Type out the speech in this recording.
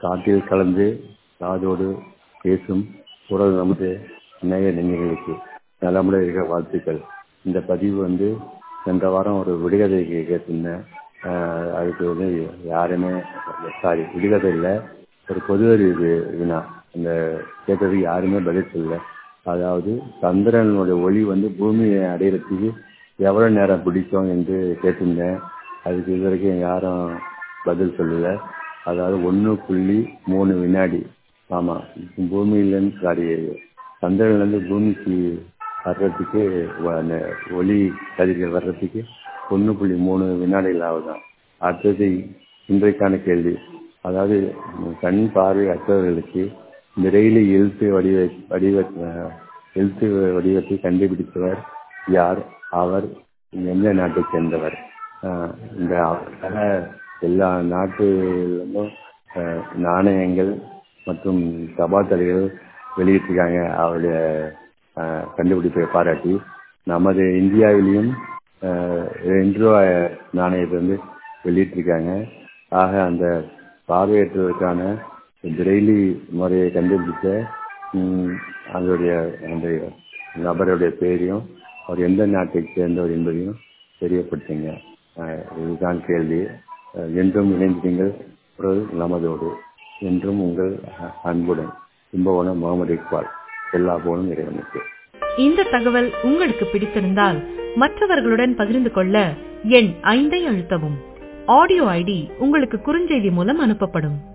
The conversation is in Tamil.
காற்றில் கலந்து காதோடு பேசும் குரல் நமது நேய நெஞ்சங்களுக்கு நலமுடன் இருக்க வாழ்த்துக்கள் இந்த பதிவு வந்து சென்ற வாரம் ஒரு விடுகதை கேட்டிருந்தேன் ஆஹ் அதுக்கு வந்து யாருமே சாரி விடுகதை இல்லை ஒரு பொது அறிவு வினா இந்த கேட்டதுக்கு யாருமே பதில் சொல்லல அதாவது சந்திரனுடைய ஒளி வந்து பூமியை அடையிறதுக்கு எவ்வளவு நேரம் பிடிக்கும் என்று கேட்டிருந்தேன் அதுக்கு இது வரைக்கும் யாரும் பதில் சொல்லல அதாவது ஒன்று புள்ளி மூணு வினாடி ஆமா பூமியிலேருந்து சாரி சந்திரன்லேருந்து பூமிக்கு வர்றதுக்கு வ- அந்த ஒளி கதிர்கள் வர்றதுக்கு ஒன்று புள்ளி மூணு வினாடிகள் ஆகுதான் அடுத்தது இன்றைக்கான கேள்வி அதாவது கண் பார்வை அற்றவர்களுக்கு விரைவில் எழுத்து வடிவ வடிவ அஹ், எழுத்து வடிவத்தை கண்டுபிடித்தவர் யார் அவர் எந்த நாட்டைச் சேர்ந்தவர் அஹ், இந்த அவருக்காக எல்லா நாட்டிலிருந்தும் அஹ், நாணயங்கள் மற்றும் தபால் தலைகள் வெளியிட்டிருக்காங்க அவருடைய அஹ், கண்டுபிடிப்பை பாராட்டி நமது இந்தியாவிலையும் அஹ், ரெண்டு ரூபாய் நாணயத்தை வந்து வெளியிட்டிருக்காங்க ஆக அந்த பார்வையற்றதற்கான பிரெய்லி முறையை கண்டுபிடித்த ம், அதனுடைய அந்த நபருடைய பெயரையும் அவர் எந்த நாட்டைச் சேர்ந்தவர் என்பதையும் தெரியப்படுத்துங்க அஹ், இதுதான் கேள்வி அஹ், என்றும் இணைந்திருங்கள் குரல் நமதோடு என்றும் உங்கள் அஹ், அன்புடன் கும்பகோணம் முகமது இக்பால் எல்லா போனும் இறைவனுக்கு இந்த தகவல் உங்களுக்கு பிடித்திருந்தால் மற்றவர்களுடன் பகிர்ந்து கொள்ள எண் ஐந்தை அழுத்தவும் ஆடியோ ஐடி உங்களுக்கு குறுஞ்செய்தி மூலம் அனுப்பப்படும்